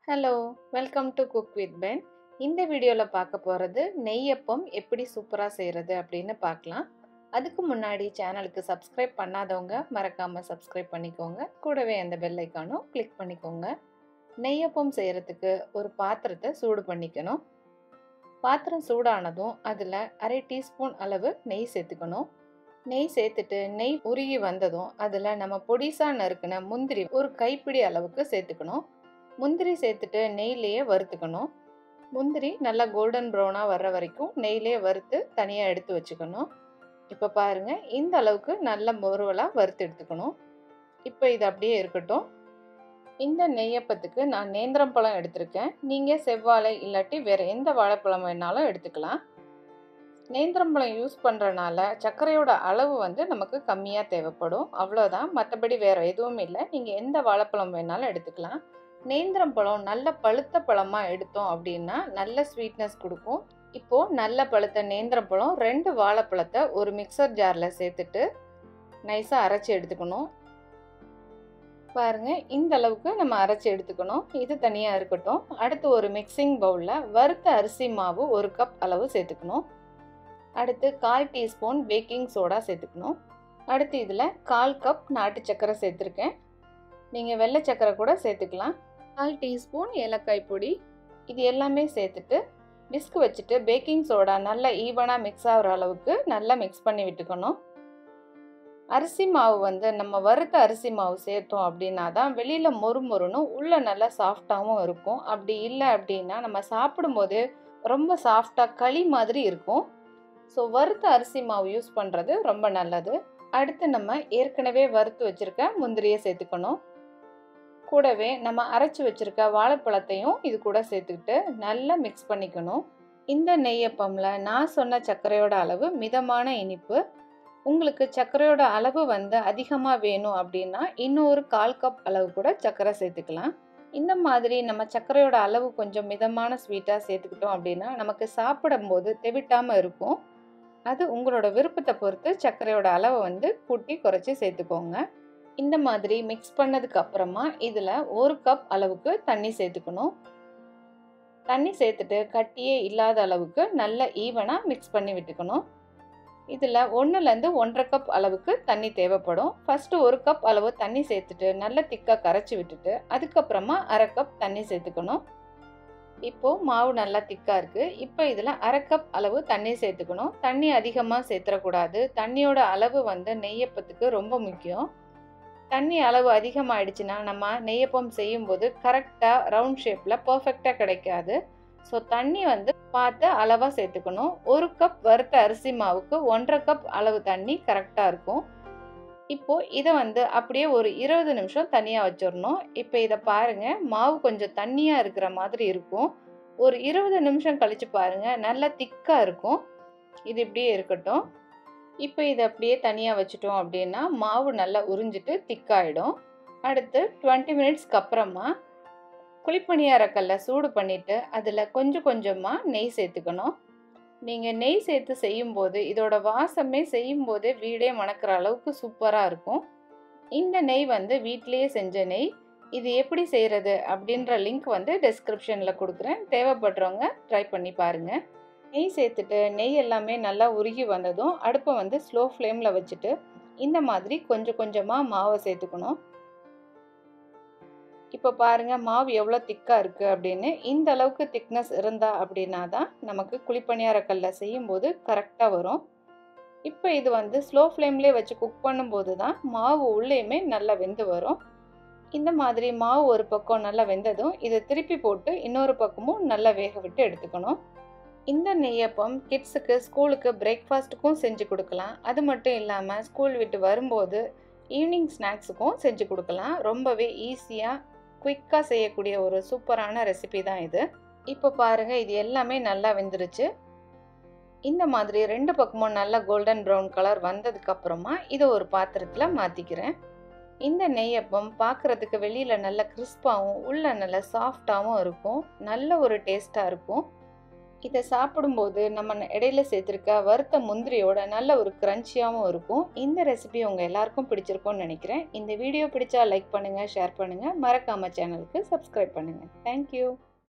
hello welcome to cook with Ben இந்த வீடியோவில் பார்க்க போகிறது நெய்யப்பம் எப்படி சூப்பராக செய்கிறது அப்படின்னு பார்க்கலாம் அதுக்கு முன்னாடி சேனலுக்கு சப்ஸ்கிரைப் பண்ணாதவங்க மறக்காமல் சப்ஸ்கிரைப் பண்ணிக்கோங்க கூடவே அந்த பெல் ஐக்கானும் கிளிக் பண்ணிக்கோங்க நெய்யப்பம் செய்கிறதுக்கு ஒரு பாத்திரத்தை சூடு பண்ணிக்கணும் பாத்திரம் சூடானதும் அதில் அரை டீஸ்பூன் அளவு நெய் சேர்த்துக்கணும் நெய் சேர்த்துட்டு நெய் உருகி வந்ததும் அதில் நம்ம பொடிசாக நறுக்கின முந்திரி ஒரு கைப்பிடி அளவுக்கு சேர்த்துக்கணும் முந்திரி சேர்த்துட்டு நெய்லேயே வறுத்துக்கணும் முந்திரி நல்லா கோல்டன் ப்ரௌனாக வர்ற வரைக்கும் நெய்லேயே வறுத்து தனியாக எடுத்து வச்சுக்கணும் இப்போ பாருங்கள் இந்த அளவுக்கு நல்ல முருவலாக வறுத்து எடுத்துக்கணும் இப்போ இது அப்படியே இருக்கட்டும் இந்த நெய்யப்பத்துக்கு நான் நேந்திரம் பழம் எடுத்திருக்கேன் நீங்கள் செவ்வாழை இல்லாட்டி வேறு எந்த வாழைப்பழம் வேணாலும் எடுத்துக்கலாம் நேந்திரம் பழம் யூஸ் பண்ணுறனால சர்க்கரையோட அளவு வந்து நமக்கு கம்மியாக தேவைப்படும் அவ்வளோதான் மற்றபடி வேறு எதுவும் இல்லை நீங்கள் எந்த வாழைப்பழம் வேணாலும் எடுத்துக்கலாம் நேந்திரம் பழம் நல்ல பழுத்த பழமாக எடுத்தோம் அப்படின்னா நல்ல ஸ்வீட்னஸ் கொடுக்கும் இப்போது நல்ல பழுத்த நேந்திரம் பழம் ரெண்டு வாழைப்பழத்தை ஒரு மிக்சர் ஜாரில் சேர்த்துட்டு நைஸாக அரைச்சி எடுத்துக்கணும் பாருங்கள் இந்த அளவுக்கு நம்ம அரைச்சி எடுத்துக்கணும் இது தனியாக இருக்கட்டும் அடுத்து ஒரு மிக்சிங் பவுலில் வறுத்த அரிசி மாவு ஒரு கப் அளவு சேர்த்துக்கணும் அடுத்து கால் டீஸ்பூன் பேக்கிங் சோடா சேர்த்துக்கணும் அடுத்து இதில் கால் கப் நாட்டு சக்கரை சேர்த்துருக்கேன் நீங்கள் வெள்ளை சக்கரை கூட சேர்த்துக்கலாம் கால் டீஸ்பூன் ஏலக்காய் பொடி இது எல்லாமே சேர்த்துட்டு விஸ்க் வச்சுட்டு பேக்கிங் சோடா நல்லா ஈவனாக மிக்ஸ் ஆகிற அளவுக்கு நல்லா மிக்ஸ் பண்ணி விட்டுக்கணும் அரிசி மாவு வந்து நம்ம வறுத்த அரிசி மாவு சேர்த்தோம் அப்படின்னா தான் வெளியில் மொறு மொறுன்னு உள்ளே நல்லா சாஃப்டாகவும் இருக்கும் அப்படி இல்லை அப்படின்னா நம்ம சாப்பிடும்போது ரொம்ப சாஃப்டாக களி மாதிரி இருக்கும் ஸோ வறுத்த அரிசி மாவு யூஸ் பண்ணுறது ரொம்ப நல்லது அடுத்து நம்ம ஏற்கனவே வறுத்து வச்சுருக்க முந்திரியை சேர்த்துக்கணும் கூடவே நம்ம அரைச்சி வச்சுருக்க வாழைப்பழத்தையும் இது கூட சேர்த்துக்கிட்டு நல்லா மிக்ஸ் பண்ணிக்கணும் இந்த நெய்யப்பமில் நான் சொன்ன சர்க்கரையோட அளவு மிதமான இனிப்பு உங்களுக்கு சர்க்கரையோட அளவு வந்து அதிகமாக வேணும் அப்படின்னா இன்னும் ஒரு கால் கப் அளவு கூட சர்க்கரை சேர்த்துக்கலாம் இந்த மாதிரி நம்ம சர்க்கரையோட அளவு கொஞ்சம் மிதமான ஸ்வீட்டாக சேர்த்துக்கிட்டோம் அப்படின்னா நமக்கு சாப்பிடும்போது தெவிட்டாமல் இருக்கும் அது உங்களோட விருப்பத்தை பொறுத்து சர்க்கரையோட அளவை வந்து கூட்டி குறைச்சி சேர்த்துக்கோங்க இந்த மாதிரி மிக்ஸ் பண்ணதுக்கு அப்புறமா இதில் ஒரு கப் அளவுக்கு தண்ணி சேர்த்துக்கணும் தண்ணி சேர்த்துட்டு கட்டியே இல்லாத அளவுக்கு நல்ல ஈவனாக மிக்ஸ் பண்ணி விட்டுக்கணும் இதில் ஒன்றுலேருந்து ஒன்றரை கப் அளவுக்கு தண்ணி தேவைப்படும் ஃபஸ்ட்டு ஒரு கப் அளவு தண்ணி சேர்த்துட்டு நல்ல திக்காக கரைச்சி விட்டுட்டு அதுக்கப்புறமா அரை கப் தண்ணி சேர்த்துக்கணும் இப்போது மாவு நல்லா திக்காக இருக்குது இப்போ இதில் அரை கப் அளவு தண்ணி சேர்த்துக்கணும் தண்ணி அதிகமாக சேர்த்துடக்கூடாது தண்ணியோட அளவு வந்து நெய்யப்பத்துக்கு ரொம்ப முக்கியம் தண்ணி அளவு அதிகமாகிடுச்சுன்னா நம்ம நெய்யப்பம் செய்யும்போது கரெக்டாக ரவுண்ட் ஷேப்பில் பர்ஃபெக்டாக கிடைக்காது ஸோ தண்ணி வந்து பார்த்து அளவாக சேர்த்துக்கணும் ஒரு கப் வறுத்த அரிசி மாவுக்கு ஒன்றரை கப் அளவு தண்ணி கரெக்டாக இருக்கும் இப்போது இதை வந்து அப்படியே ஒரு இருபது நிமிஷம் தனியாக வச்சிடணும் இப்போ இதை பாருங்கள் மாவு கொஞ்சம் தண்ணியாக இருக்கிற மாதிரி இருக்கும் ஒரு இருபது நிமிஷம் கழித்து பாருங்கள் நல்லா திக்காக இருக்கும் இது இப்படியே இருக்கட்டும் இப்போ இதை அப்படியே தனியாக வச்சுட்டோம் அப்படின்னா மாவு நல்லா உறிஞ்சிட்டு திக்காயிடும் அடுத்து டுவெண்ட்டி மினிட்ஸ்க்கு அப்புறமா குழிப்பணியாரக்கல்ல சூடு பண்ணிவிட்டு அதில் கொஞ்சம் கொஞ்சமாக நெய் சேர்த்துக்கணும் நீங்கள் நெய் சேர்த்து செய்யும்போது இதோட வாசமே செய்யும்போதே வீடே மணக்கிற அளவுக்கு சூப்பராக இருக்கும் இந்த நெய் வந்து வீட்டிலேயே செஞ்ச நெய் இது எப்படி செய்கிறது அப்படின்ற லிங்க் வந்து டெஸ்கிரிப்ஷனில் கொடுக்குறேன் தேவைப்படுறவங்க ட்ரை பண்ணி பாருங்கள் நெய் சேர்த்துட்டு நெய் எல்லாமே நல்லா உருகி வந்ததும் அடுப்பை வந்து ஸ்லோ ஃப்ளேமில் வச்சுட்டு இந்த மாதிரி கொஞ்சம் கொஞ்சமாக மாவை சேர்த்துக்கணும் இப்போ பாருங்கள் மாவு எவ்வளோ திக்காக இருக்குது அப்படின்னு இந்த அளவுக்கு திக்னஸ் இருந்தா அப்படின்னா தான் நமக்கு குழிப்பணியாரக்கல்ல செய்யும்போது கரெக்டாக வரும் இப்போ இது வந்து ஸ்லோ ஃப்ளேம்லேயே வச்சு குக் பண்ணும்போது தான் மாவு உள்ளேயுமே நல்லா வெந்து வரும் இந்த மாதிரி மாவு ஒரு பக்கம் நல்லா வெந்ததும் இதை திருப்பி போட்டு இன்னொரு பக்கமும் நல்லா வேக விட்டு எடுத்துக்கணும் இந்த நெய்யப்பம் கிட்ஸுக்கு ஸ்கூலுக்கு பிரேக்ஃபாஸ்ட்டுக்கும் செஞ்சு கொடுக்கலாம் அது மட்டும் இல்லாமல் ஸ்கூல் விட்டு வரும்போது ஈவினிங் ஸ்நாக்ஸுக்கும் செஞ்சு கொடுக்கலாம் ரொம்பவே ஈஸியாக குயிக்காக செய்யக்கூடிய ஒரு சூப்பரான ரெசிபி தான் இது இப்போ பாருங்கள் இது எல்லாமே நல்லா வெந்துருச்சு இந்த மாதிரி ரெண்டு பக்கமும் நல்லா கோல்டன் ப்ரௌன் கலர் வந்ததுக்கப்புறமா இதை ஒரு பாத்திரத்தில் மாற்றிக்கிறேன் இந்த நெய்யப்பம் பார்க்குறதுக்கு வெளியில் நல்ல கிறிஸ்பாகவும் உள்ள நல்ல சாஃப்டாகவும் இருக்கும் நல்ல ஒரு டேஸ்ட்டாக இருக்கும் இதை சாப்பிடும்போது நம்ம இடையில சேர்த்துருக்க வறுத்த முந்திரியோட நல்ல ஒரு க்ரன்ச்சியாகவும் இருக்கும் இந்த ரெசிபி உங்கள் எல்லாருக்கும் பிடிச்சிருக்கும்னு நினைக்கிறேன் இந்த வீடியோ பிடிச்சா லைக் பண்ணுங்கள் ஷேர் பண்ணுங்கள் மறக்காமல் சேனலுக்கு சப்ஸ்கிரைப் பண்ணுங்கள் தேங்க்யூ